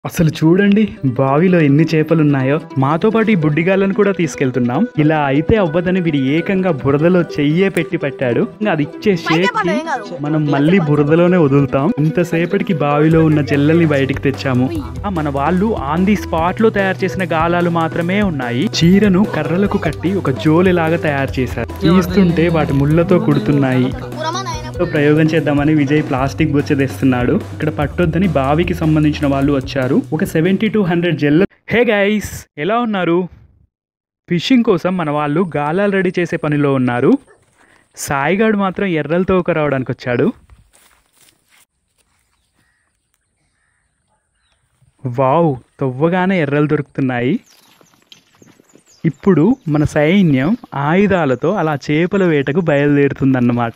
అసలు చూడండి బావిలో ఎన్ని చేపలు ఉన్నాయో మాతో పాటు ఈ బుడ్డిగాళ్ళను కూడా తీసుకెళ్తున్నాం ఇలా అయితే అవ్వదని వీడు ఏకంగా బురదలో చెయ్యే పెట్టి పెట్టాడు ఇంకా అది ఇచ్చే షేప్కి మనం మళ్ళీ బురదలోనే వదులుతాం ఇంతసేపటికి బావిలో ఉన్న జల్లల్ని బయటికి తెచ్చాము ఆ, మన వాళ్ళు ఆన్ ది స్పాట్ లో తయారు చేసిన గాలాలు మాత్రమే ఉన్నాయి చీరను కర్రలకు కట్టి ఒక జోలిలాగా తయారు చేశారు తీస్తుంటే వాటి ముళ్ళతో కుడుతున్నాయి తో ప్రయోగం చేద్దామని విజయ్ ప్లాస్టిక్ బొచ్చ తెస్తున్నాడు ఇక్కడ పట్టొద్దని బావికి సంబంధించిన వాళ్ళు వచ్చారు ఒక seventy to hundred gel hey guys ఎలా ఉన్నారు ఫిషింగ్ కోసం మన వాళ్ళు గాలాలు రెడీ చేసే పనిలో ఉన్నారు సాయిగాడు మాత్రం ఎర్రలతో ఒక రావడానికి వచ్చాడు వావ్ తవ్వగానే ఎర్రలు దొరుకుతున్నాయి ఇప్పుడు మన సైన్యం ఆయుధాలతో అలా చేపల వేటకు బయలుదేరుతుందన్నమాట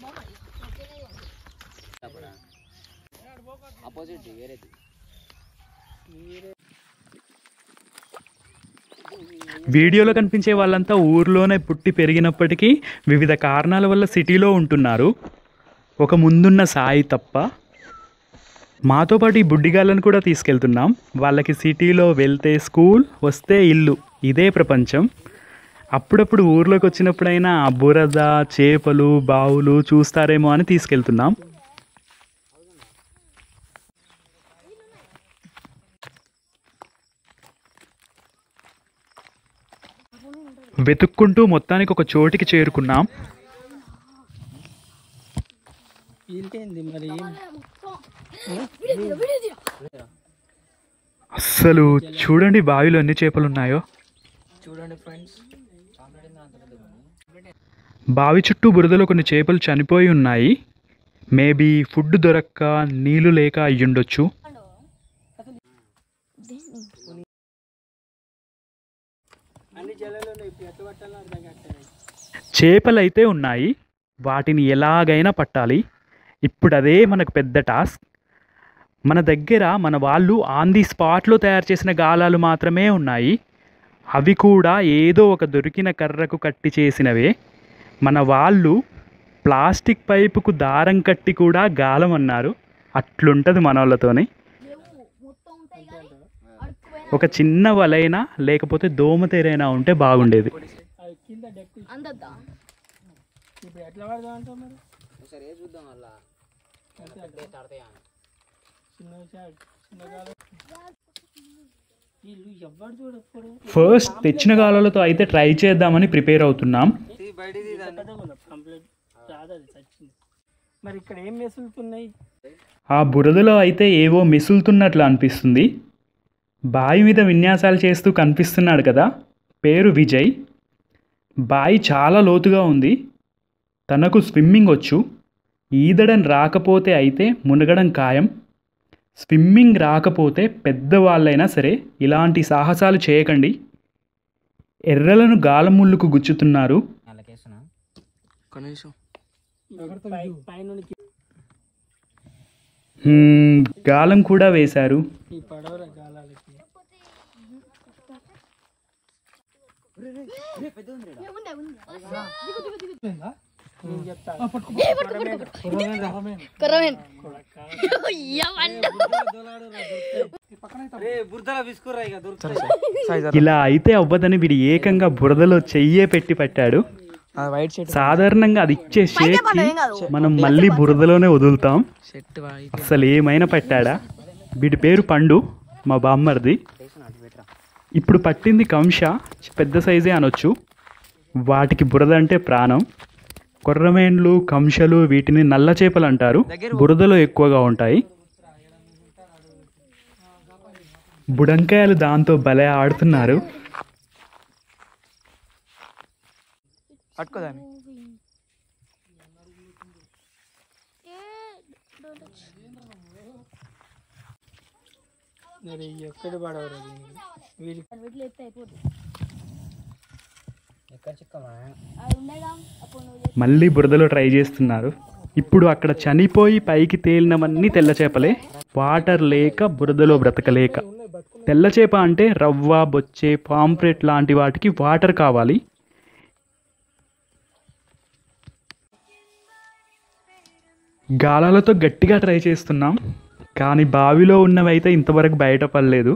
వీడియోలో కనిపించే వాళ్ళంతా ఊర్లోనే పుట్టి పెరిగినప్పటికీ వివిధ కారణాల వల్ల సిటీలో ఉంటున్నారు ఒక ముందున్న సాయి తప్ప మాతో పాటు ఈ బుడ్డిగాళ్ళను కూడా తీసుకెళ్తున్నాం వాళ్ళకి సిటీలో వెళ్తే స్కూల్ వస్తే ఇల్లు ఇదే ప్రపంచం అప్పుడప్పుడు ఊర్లోకి వచ్చినప్పుడైనా ఆ బురద చేపలు బావులు చూస్తారేమో అని తీసుకెళ్తున్నాం వెతుక్కుంటూ మొత్తానికి ఒక చోటికి చేరుకున్నాం వీళ్ళకేంది మరి అస్సలు చూడండి బావిలో ఎన్ని చేపలు ఉన్నాయో చూడండి ఫ్రెండ్స్ బావి చుట్టూ బురదలో కొన్ని చేపలు చనిపోయి ఉన్నాయి మేబీ ఫుడ్ దొరక్క నీళ్లు లేక అయ్యుండొచ్చు అన్ని జలాలు ఇప్పుడు ఎట్లా పట్టాలో అర్థం కావట్లేదు చేపలు అయితే ఉన్నాయి వాటిని ఎలాగైనా పట్టాలి ఇప్పుడు అదే మనకు పెద్ద టాస్క్ మన దగ్గర మన వాళ్ళు ఆన్ ది స్పాట్లో తయారు చేసిన గాలాలు మాత్రమే ఉన్నాయి అవి కూడా ఏదో ఒక దొరికిన కర్రకు కట్టి చేసినవే మన వాళ్ళు ప్లాస్టిక్ పైపుకు దారం కట్టి కూడా గాలం అన్నారు అట్లుంటుంది మన వాళ్ళతోని ఒక చిన్న వలైనా లేకపోతే దోమతెరైనా ఉంటే బాగుండేది అది కింద డెక్ అందద్దా ఇప్పుడు ఎట్లా పడదాం అంటావు మరి చిన్న చాడు చిన్న కాలం వీళ్ళు ఎవ్వరు చూడప్పుడు ఫస్ట్ తెచ్చిన గాలాలతో అయితే ట్రై చేద్దామని ప్రిపేర్ అవుతున్నాం కంప్లీట్ రాదు అది చచ్చింది మరి ఇక్కడ ఏం మెసులుతున్నాయి ఆ బురదలో అయితే ఏవో మిసులుతున్నట్లు అనిపిస్తుంది బావి మీద విన్యాసాలు చేస్తూ కనిపిస్తున్నాడు కదా పేరు విజయ్ బావి చాలా లోతుగా ఉంది తనకు స్విమ్మింగ్ వచ్చు ఈదడం రాకపోతే అయితే మునగడం ఖాయం స్విమ్మింగ్ రాకపోతే పెద్దవాళ్ళైనా సరే ఇలాంటి సాహసాలు చేయకండి ఎర్రలను గాలముళ్ళుకు గుచ్చుతున్నారు పై- పైన హ్మ్, గాలం కూడా వేశారు ఈ పడవల గాలాలకి నేను చెప్తాను కరవేన్ ఇలా అయితే అవ్వదని వీడు ఏకంగా బురదలో చెయ్యే పెట్టి పెట్టాడు వైట్ షర్ట్ సాధారణంగా అది ఇచ్చే షేప్కి మనం మళ్ళీ బురదలోనే వదులుతాం షర్ట్ అసలు ఏమైనా పెట్టాడా వీడి పేరు పండు మా బామ్మర్ది ఇప్పుడు పట్టింది కంష పెద్ద సైజే అనొచ్చు వాటికి బురద అంటే ప్రాణం కొర్రమేండ్లు కంషలు వీటిని నల్ల చేపలు అంటారు బురదలో ఎక్కువగా ఉంటాయి బుడంకాయలు దాంతో భలే ఆడుతున్నారు పట్టుకోదాన్ని మరి ఎక్కడ పడవరు వీడి వీటిలో ఎత్తే అయిపోతుంది అది ఉండేగా అప్పుడు నువ్వు మళ్ళీ బురదలో ట్రై చేస్తున్నారు ఇప్పుడు అక్కడ చనిపోయి పైకి తేలినవన్నీ తెల్ల చేపలే వాటర్ లేక బురదలో బ్రతకలేక తెల్ల చేప అంటే రవ్వ బొచ్చే పాంప్రెట్ లాంటి వాటికి వాటర్ కావాలి గాలాలతో గట్టిగా ట్రై చేస్తున్నాం కానీ బావిలో ఉన్నవైతే ఇంతవరకు బయటపడలేదు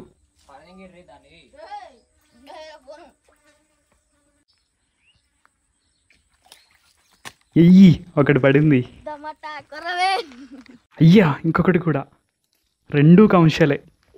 ఎయ్యి ఒకటి పడింది టమాటా కొరవే అయ్యా ఇంకొకటి కూడా రెండు కంశాలే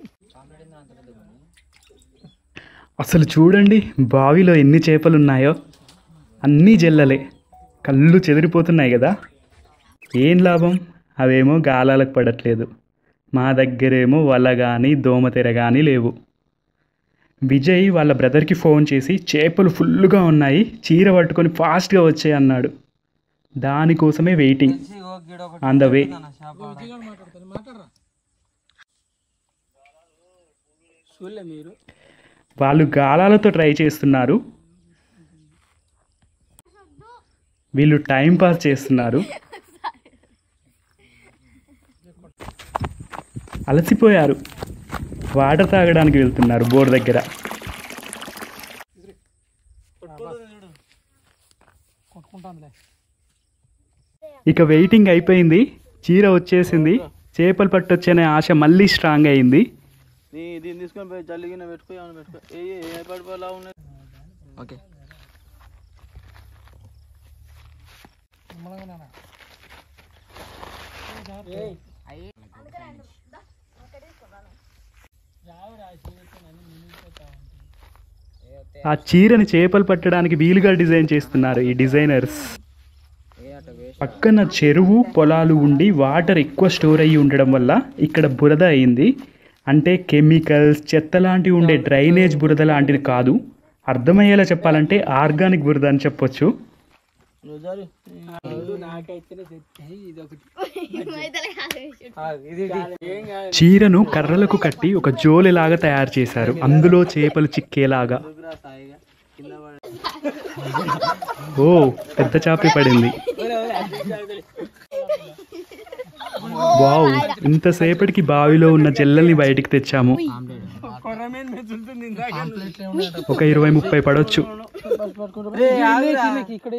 అసలు చూడండి బావిలో ఎన్ని చేపలు ఉన్నాయో అన్నీ జల్లలే కళ్ళు చెదిరిపోతున్నాయి కదా ఏం లాభం అవేమో గాలాలకు పడట్లేదు మా దగ్గరేమో వల కానీ దోమతెర కానీ లేవు విజయ్ వాళ్ళ బ్రదర్కి ఫోన్ చేసి చేపలు ఫుల్గా ఉన్నాయి చీర పట్టుకొని ఫాస్ట్గా వచ్చాయి అన్నాడు దానికోసమే వెయిటింగ్ ఆన్ ద వే చూడలే మీరు వాళ్ళు గాలాలతో ట్రై చేస్తున్నారు వీళ్ళు టైం పాస్ చేస్తున్నారు అలసిపోయారు వాటర్ తాగడానికి వెళ్తున్నారు బోర్ దగ్గర ఇక వెయిటింగ్ అయిపోయింది చీర వచ్చేసింది చేపలు పట్టొచ్చనే ఆశ మళ్ళీ స్ట్రాంగ్ అయింది నీ దీన్ని తీసుకొని పోయి జల్లిగిన పెట్టుకో ఏమైనా పెట్టుకో ఏ ఏ పడిపోలా ఉన్నది ఓకే ఆ చీరని చేపలు పట్టడానికి వీలుగా డిజైన్ చేస్తున్నారు ఈ డిజైనర్స్ పక్కన చెరువు పొలాలు ఉండి వాటర్ ఎక్కువ స్టోర్ అయ్యి ఉండడం వల్ల ఇక్కడ బురద అయింది అంటే కెమికల్స్ చెత్త లాంటివి ఉండే డ్రైనేజ్ బురద లాంటిది కాదు అర్థమయ్యేలా చెప్పాలంటే ఆర్గానిక్ బురద అని చెప్పొచ్చు నువ్వు జరు నాకైతేనే తెచ్చాయి ఇది ఒకటి ఏం కాదు చీరను కర్రలకు కట్టి ఒక జోలెలాగా తయారు చేశారు అందులో చేపలు చిక్కేలాగా రా సాయిగా కింద పడి ఓ పెద్ద చాపి పడింది వావ్ ఇంతసేపటికి బావిలో ఉన్న జల్లల్ని బయటికి తెచ్చాము కొరమేన్ మెచ్చుంటుంది ఇందాక ఒక ఇరవై ముప్పై పడవచ్చు ఇక్కడ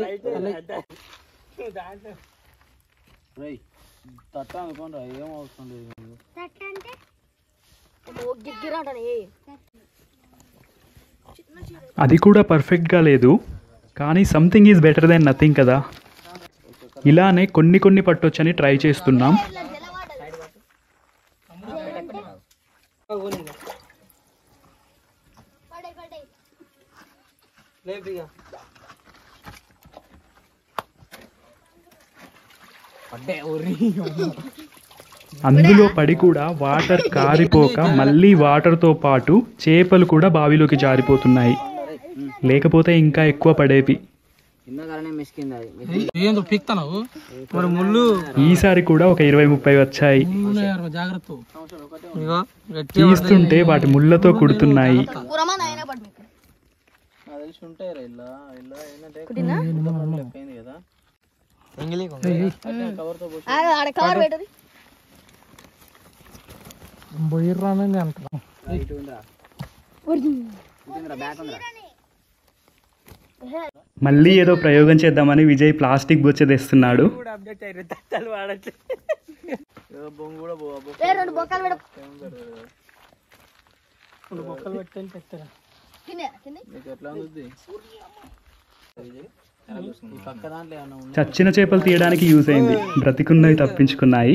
దాంట్లో రేయ్ తట్ట అనుకోండి రా ఏం అవసరం లేదు గిగ్గిరా ఉంటాను అది కూడా పర్ఫెక్ట్గా లేదు కానీ something is better then nothing కదా ఇలానే కొన్ని కొన్ని పట్టొచ్చని ట్రై చేస్తున్నాం లేపిగా అందులో పడి కూడా వాటర్ కారిపోక మళ్ళీ వాటర్తో పాటు చేపలు కూడా బావిలోకి జారిపోతున్నాయి లేకపోతే ఇంకా ఎక్కువ పడేవి కింద కారణం మిస్కింది అది ఏందో పీక్తావు మరి ముళ్ళు ఈసారి కూడా ఒక ఇరవై ముప్పై వచ్చాయి జాగ్రత్త ఇగో గట్టి తీస్తుంటే వాటి ముళ్ళతో కుడుతున్నాయి కూరమా అయినా పడు మీకు నాకు తెలిసి ఉంటాయి రా ఇలా ఇలా ఏంటంటే అయింది కదా కవర్తో పోసి ఆడ కవర్ పెట్టదు బొయ్యరానని అంటారు ఇటు ఉందిరా ఉందిరా బ్యాక్ ఉందిరా మళ్ళీ ఏదో ప్రయోగం చేద్దామని విజయ్ ప్లాస్టిక్ బొచ్చ తెస్తున్నాడు కూడా అప్డేట్ అయ్యారు తట్టాలు వాడచ్చు ఏదో బొంగు కూడా పో అబ్బో. ఏ రెండు బొక్కలు పెట్టు రెండు బొక్కలు పెట్టుకొని పెట్టారా కింద కింద నీకు ఎట్లా ఉంది ఈ పక్క దాంట్లో ఏమన్నా ఉంది చచ్చిన చేపలు తీయడానికి యూజ్ అయింది బ్రతికున్నవి తప్పించుకున్నాయి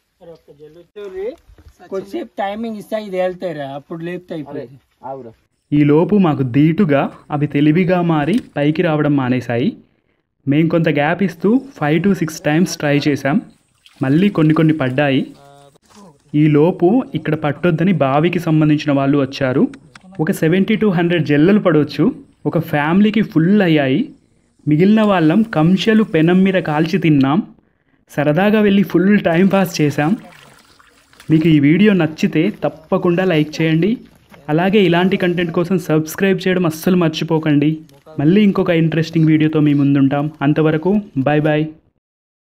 కొద్దిసేపు టైమింగ్ ఇస్తే ఇది వెళ్తాయిరా అప్పుడు లేపుతాయి ఇప్పుడు ఆగురా ఈ లోపు మాకు ధీటుగా అవి తెలివిగా మారి పైకి రావడం మానేశాయి మేం కొంత గ్యాప్ ఇస్తూ five to six times try చేశాం మళ్ళీ కొన్ని కొన్ని పడ్డాయి ఈ లోపు ఇక్కడ పట్టొద్దని బావికి సంబంధించిన వాళ్ళు వచ్చారు ఒక సెవెంటీ టు హండ్రెడ్ జల్లలు పడవచ్చు ఒక ఫ్యామిలీకి ఫుల్ అయ్యాయి మిగిలిన వాళ్ళం కంచెలు పెనం మీద కాల్చి తిన్నాం సరదాగా వెళ్ళి ఫుల్ టైం పాస్ చేశాం మీకు ఈ వీడియో నచ్చితే తప్పకుండా లైక్ చేయండి అలాగే ఇలాంటి కంటెంట్ కోసం సబ్స్క్రైబ్ చేయడం అస్సలు మర్చిపోకండి మళ్ళీ ఇంకొక ఇంట్రెస్టింగ్ వీడియోతో మీ ముందుంటాం అంతవరకు బాయ్ బాయ్